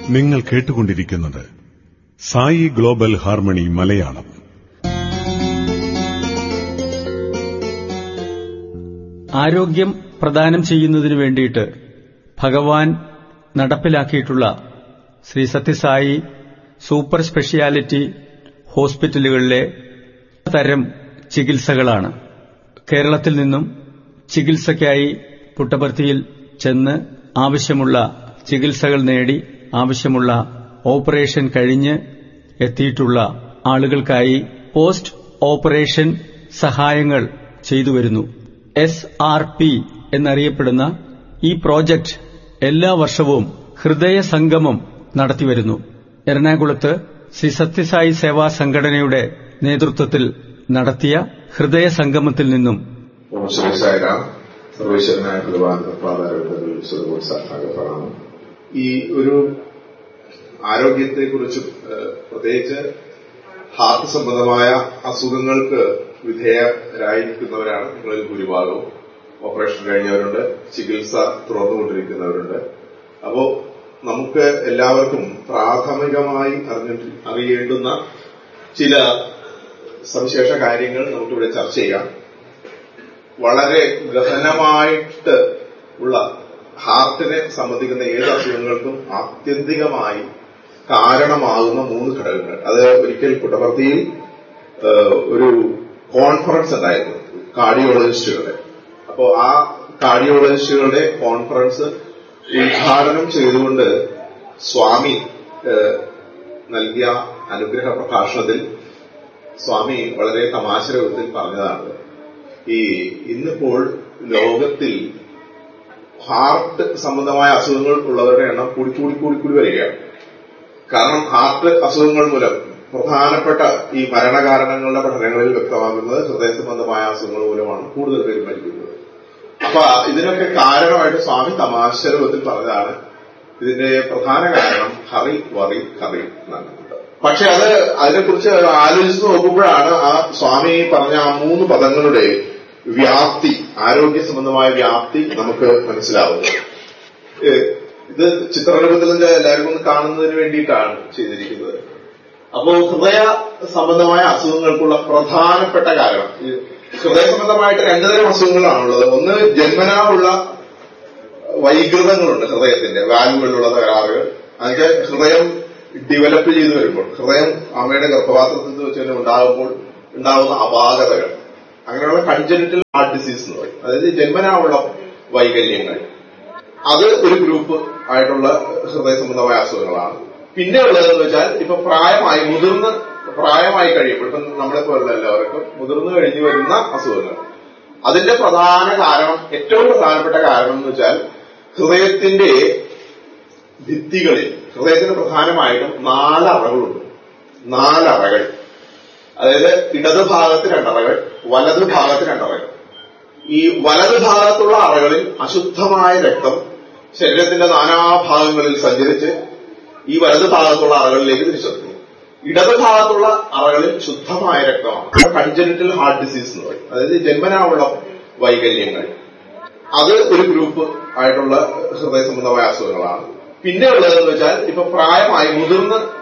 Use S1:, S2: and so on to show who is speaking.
S1: നിങ്ങൾ കേട്ടുകൊണ്ടിരിക്കുന്നത് Sai global harmony Malayalam
S2: ആരോഗ്യം പ്രദാനം ചെയ്യുന്നതിനു വേണ്ടിയിട്ട് ഭഗവാൻ നടപ്പിലാക്കിയിട്ടുള്ള ശ്രീ സത്യസായി സൂപ്പർ സ്പെഷ്യാലിറ്റി ഹോസ്പിറ്റലുകളിലെ തരം ചികിത്സകളാണ് കേരളത്തിൽ നിന്നും ചികിത്സയ്ക്കായി പുട്ടപർത്തിയിൽ ചെന്ന് ആവശ്യമുള്ള ചികിത്സകൾ നേടി ആവശ്യമുള്ള ഓപ്പറേഷൻ കഴിഞ്ഞ് എത്തിയിട്ടുള്ള ആളുകൾക്കായി പോസ്റ്റ് ഓപ്പറേഷൻ സഹായങ്ങൾ ചെയ്തുവരുന്നു എസ് ആർ പി എന്നറിയപ്പെടുന്ന ഈ പ്രോജക്റ്റ് എല്ലാ വർഷവും ഹൃദയ സംഗമം നടത്തിവരുന്നു എറണാകുളത്ത് ശ്രീ സത്യസായി സേവാ സംഘടനയുടെ നേതൃത്വത്തിൽ നടത്തിയ ഹൃദയ സംഗമത്തിൽ നിന്നും
S3: ഓം ശ്രീ സായിരാം സർവേശ്വരനായ ഭഗവാൻ പാതാരവിന്ദങ്ങളിൽ സുഖോത്സാഹമാണ് ഈ ഒരു ആരോഗ്യത്തെക്കുറിച്ചും ഏഹ്, പ്രത്യേകിച്ച് ഹാർട്ട് സംബന്ധമായ അസുഖങ്ങൾക്ക് വിധേയരായിരിക്കുന്നവരാണ് നിങ്ങളിൽ ഭൂരിഭാഗവും ഓപ്പറേഷൻ കഴിഞ്ഞവരുണ്ട് ചികിത്സ തുറന്നുകൊണ്ടിരിക്കുന്നവരുണ്ട് അപ്പോ നമുക്ക് എല്ലാവർക്കും പ്രാഥമികമായി അറിഞ്ഞി അറിയേണ്ടുന്ന ചില സവിശേഷ കാര്യങ്ങൾ നമുക്കിവിടെ ചർച്ച ചെയ്യാം വളരെ ഗഹനമായിട്ട് ഉള്ള ഹാർട്ടിനെ സംബന്ധിക്കുന്ന ഏത് അസുഖങ്ങൾക്കും ആത്യന്തികമായി കാരണമാകുന്ന മൂന്ന് ഘടകങ്ങൾ അത് ഒരിക്കൽ പുട്ടപർത്തിയിൽ ഏഹ്, ഒരു കോൺഫറൻസ് ഉണ്ടായിരുന്നു കാർഡിയോളജിസ്റ്റുകളുടെ അപ്പോ ആ കാർഡിയോളജിസ്റ്റുകളുടെ കോൺഫറൻസ് ഉദ്ഘാടനം ചെയ്തുകൊണ്ട് സ്വാമി ഏഹ്, നൽകിയ അനുഗ്രഹ പ്രഭാഷണത്തിൽ സ്വാമി വളരെ തമാശ രൂപത്തിൽ പറഞ്ഞതാണ് ഈ ഇന്നിപ്പോൾ ലോകത്തിൽ ഹാർട്ട് സംബന്ധമായ അസുഖങ്ങൾ ഉള്ളവരുടെ എണ്ണം കൂടി കൂടി കൂടി കൂടി വരികയാണ് കാരണം ഹാർട്ട് അസുഖങ്ങൾ മൂലം പ്രധാനപ്പെട്ട ഈ മരണകാരണങ്ങളുടെ പഠനങ്ങളിൽ വ്യക്തമാകുന്നത് ഹൃദയ സംബന്ധമായ അസുഖങ്ങൾ മൂലമാണ് കൂടുതൽ പേര് മരിക്കുന്നത് അപ്പൊ ഇതിനൊക്കെ കാരണമായിട്ട് സ്വാമി തമാശ രൂപത്തിൽ പറഞ്ഞതാണ് ഇതിന്റെ പ്രധാന കാരണം ഹറി വറി കറി എന്നാണ് പക്ഷെ അത് അതിനെക്കുറിച്ച് ആലോചിച്ച് നോക്കുമ്പോഴാണ് ആ സ്വാമി പറഞ്ഞ ആ മൂന്ന് പദങ്ങളുടെ വ്യാപ്തി ആരോഗ്യ സംബന്ധമായ വ്യാപ്തി നമുക്ക് മനസ്സിലാവുന്നത് ഏഹ് ഇത് ചിത്രരൂപത്തിൽ നിന്ന് എല്ലാവരും ഒന്ന് കാണുന്നതിന് വേണ്ടിയിട്ടാണ് ചെയ്തിരിക്കുന്നത് അപ്പോ ഹൃദയ സംബന്ധമായ അസുഖങ്ങൾക്കുള്ള പ്രധാനപ്പെട്ട കാരണം ഈ ഹൃദയ സംബന്ധമായിട്ട് രണ്ടു തരം അസുഖങ്ങളാണുള്ളത് ഒന്ന് ജന്മനാ ഉള്ള വൈകൃതങ്ങളുണ്ട് ഹൃദയത്തിന്റെ വാൽവുകളിലുള്ള തകരാറുകൾ അതൊക്കെ ഹൃദയം ഡെവലപ്പ് ചെയ്തു വരുമ്പോൾ ഹൃദയം അമ്മയുടെ ഗർഭപാത്രത്തിൽ വെച്ച് തന്നെ ഉണ്ടാകുമ്പോൾ ഉണ്ടാകുന്ന അപാകതകൾ അങ്ങനെയുള്ള കൺജനിറ്റൽ ഹാർട്ട് ഡിസീസ് എന്ന് പറയും അതായത് ജന്മനാ ഉള്ള വൈകല്യങ്ങൾ അത് ഒരു ഗ്രൂപ്പ് ആയിട്ടുള്ള ഹൃദയ സംബന്ധമായ അസുഖങ്ങളാണ് പിന്നെ ഉള്ളതെന്ന് വെച്ചാൽ ഇപ്പൊ പ്രായമായി മുതിർന്ന് പ്രായമായി കഴിയുമ്പോൾ ഇപ്പൊ നമ്മളെ പോലുള്ള എല്ലാവർക്കും മുതിർന്നു കഴിഞ്ഞു വരുന്ന അസുഖങ്ങൾ അതിന്റെ പ്രധാന കാരണം ഏറ്റവും പ്രധാനപ്പെട്ട കാരണം എന്ന് വെച്ചാൽ ഹൃദയത്തിന്റെ ഭിത്തികളിൽ ഹൃദയത്തിന് പ്രധാനമായിട്ടും നാലറകളുണ്ട് നാലറകൾ അതായത് ഇടത് ഭാഗത്ത് രണ്ടറകൾ വലത് ഭാഗത്ത് രണ്ടറകൾ ഈ വലത് ഭാഗത്തുള്ള അറകളിൽ അശുദ്ധമായ രക്തം ശരീരത്തിന്റെ നാനാഭാഗങ്ങളിൽ സഞ്ചരിച്ച് ഈ വലത് ഭാഗത്തുള്ള അറകളിലേക്ക് തിരിച്ചെത്തുന്നു ഇടത് ഭാഗത്തുള്ള അറകളിൽ ശുദ്ധമായ രക്തമാണ് കൺജനിറ്റൽ ഹാർട്ട് ഡിസീസ് എന്ന് പറയും അതായത് ജന്മനാ ഉള്ള വൈകല്യങ്ങൾ അത് ഒരു ഗ്രൂപ്പ് ആയിട്ടുള്ള ഹൃദയ സംബന്ധമായ അസുഖങ്ങളാണ് പിന്നെ ഉള്ളതെന്ന് വെച്ചാൽ ഇപ്പൊ പ്രായമായി മുതിർന്ന്